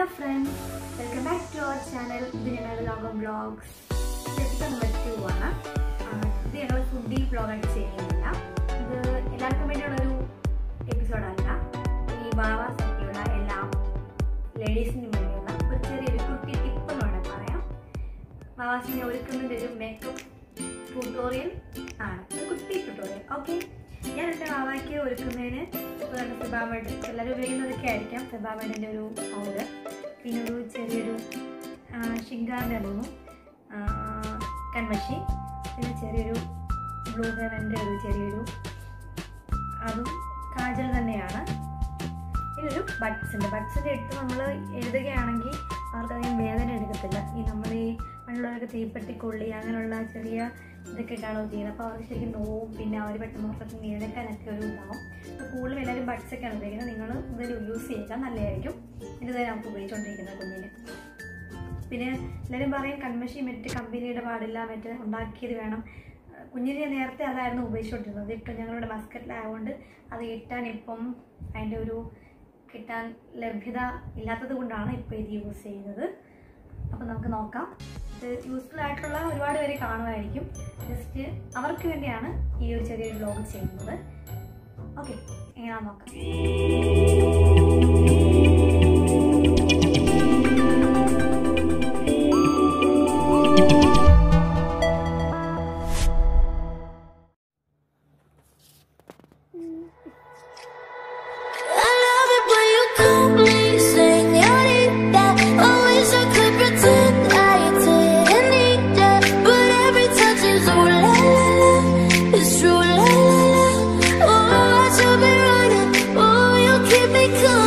Friends welcome back to our channel ഇത് ഞങ്ങളുടെ ലോകം വ്ളോഗ്സ് എപ്പിസോഡ് നമ്പർ ടു ആണ് ആ, ഇത് ഞങ്ങൾ ഫുഡി വ്ളോഗായിട്ട് ചെയ്യുന്നില്ല ഇത് എല്ലാവർക്കും വേണ്ടിയുള്ളൊരു എപ്പിസോഡല്ല ഈ ബാവ സത്യമുള്ള എല്ലാ ലേഡീസിനും വേണ്ടിയുള്ള ഒരു ചെറിയൊരു കുട്ടി ടിപ്പ് എന്ന് വേണമെങ്കിൽ പറയാം ബാവാസിനെ ഒരുക്കുന്നതിൻ്റെ ഒരു മേക്കപ്പ് ട്യൂട്ടോറിയൽ ആണ് ഒരു കുട്ടി ട്യൂട്ടോറിയൽ ഓക്കെ ഞാൻ എൻ്റെ ബാബയ്ക്ക് ഒരുക്കുന്നതിന് ഫെബാമേഡ് എല്ലാവരും ഉപയോഗിക്കുന്നതൊക്കെ ആയിരിക്കാം ഫെബാമേഡിൻ്റെ ഒരു പൗഡർ പിന്നെ ഒരു ചെറിയൊരു ഷിങ്കാറിൻ്റെ തോന്നും കൺമഷി പിന്നെ ചെറിയൊരു ബ്ലൂ ഹെവൻ്റെ ഒരു ചെറിയൊരു അതും കാജൽ തന്നെയാണ് പിന്നെ ഒരു ബഡ്സ് ഉണ്ട് ബഡ്സിൻ്റെ ഇട്ട് നമ്മൾ എഴുതുകയാണെങ്കിൽ അവർക്കധികം വേദന എടുക്കത്തില്ല ഈ നമ്മൾ ഈ മറ്റുള്ളവർക്ക് തീപ്പെട്ടിക്കൊള്ളി അങ്ങനെയുള്ള ചെറിയ ഇതൊക്കെ ഇട്ടാണോ ചെയ്യുന്നത് അപ്പോൾ അവർക്ക് ശരിക്കും നോവും പിന്നെ അവർ പെട്ടെന്ന് ഉറക്കത്തിൽ നീടക്കാനൊക്കെ ഒരു ഉണ്ടാവും അപ്പോൾ കൂടുതലും എല്ലാവരും ബഡ്സ് ഒക്കെയാണ് ഉപയോഗിക്കുന്നത് നിങ്ങൾ ഇതൊരു യൂസ് ചെയ്യുക നല്ലതായിരിക്കും ഇതുവരെ നമുക്ക് ഉപയോഗിച്ചുകൊണ്ടിരിക്കുന്നത് കുഞ്ഞിന് പിന്നെ എല്ലാവരും പറയും കൺമഷി മറ്റ് കമ്പനിയുടെ പാടില്ല മറ്റേ ഉണ്ടാക്കിയത് വേണം കുഞ്ഞിന് ഞാൻ നേരത്തെ അതായിരുന്നു ഉപയോഗിച്ചുകൊണ്ടിരുന്നത് ഇപ്പം ഞങ്ങളുടെ മസ്കറ്റിലായതുകൊണ്ട് അത് കിട്ടാൻ ഇപ്പം അതിൻ്റെ ഒരു കിട്ടാൻ ലഭ്യത ഇല്ലാത്തത് കൊണ്ടാണ് ഇപ്പോൾ ഇത് യൂസ് ചെയ്യുന്നത് അപ്പം നമുക്ക് നോക്കാം ഇത് യൂസ്ഫുൾ ആയിട്ടുള്ള ഒരുപാട് പേര് കാണുമായിരിക്കും ജസ്റ്റ് അവർക്ക് വേണ്ടിയാണ് ഈ ഒരു ചെറിയൊരു വ്ലോഗ് ചെയ്യുന്നത് ഓക്കെ എങ്ങനെയാണെന്ന് നോക്കാം I love it when you call me señorita. I wish I could pretend I didn't need that, but every touch is ooh la la la. It's true la la la. Oh, I should be running. Oh, you keep me coming.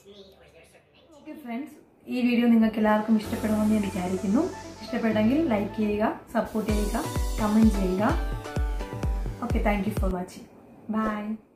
Okay friends ഈ video നിങ്ങൾക്ക് എല്ലാവർക്കും ഇഷ്ടപ്പെടുമെന്ന് ഞാൻ വിചാരിക്കുന്നു ഇഷ്ടപ്പെട്ടെങ്കിൽ like ചെയ്യുക support ചെയ്യുക comment ചെയ്യുക okay thank you for watching by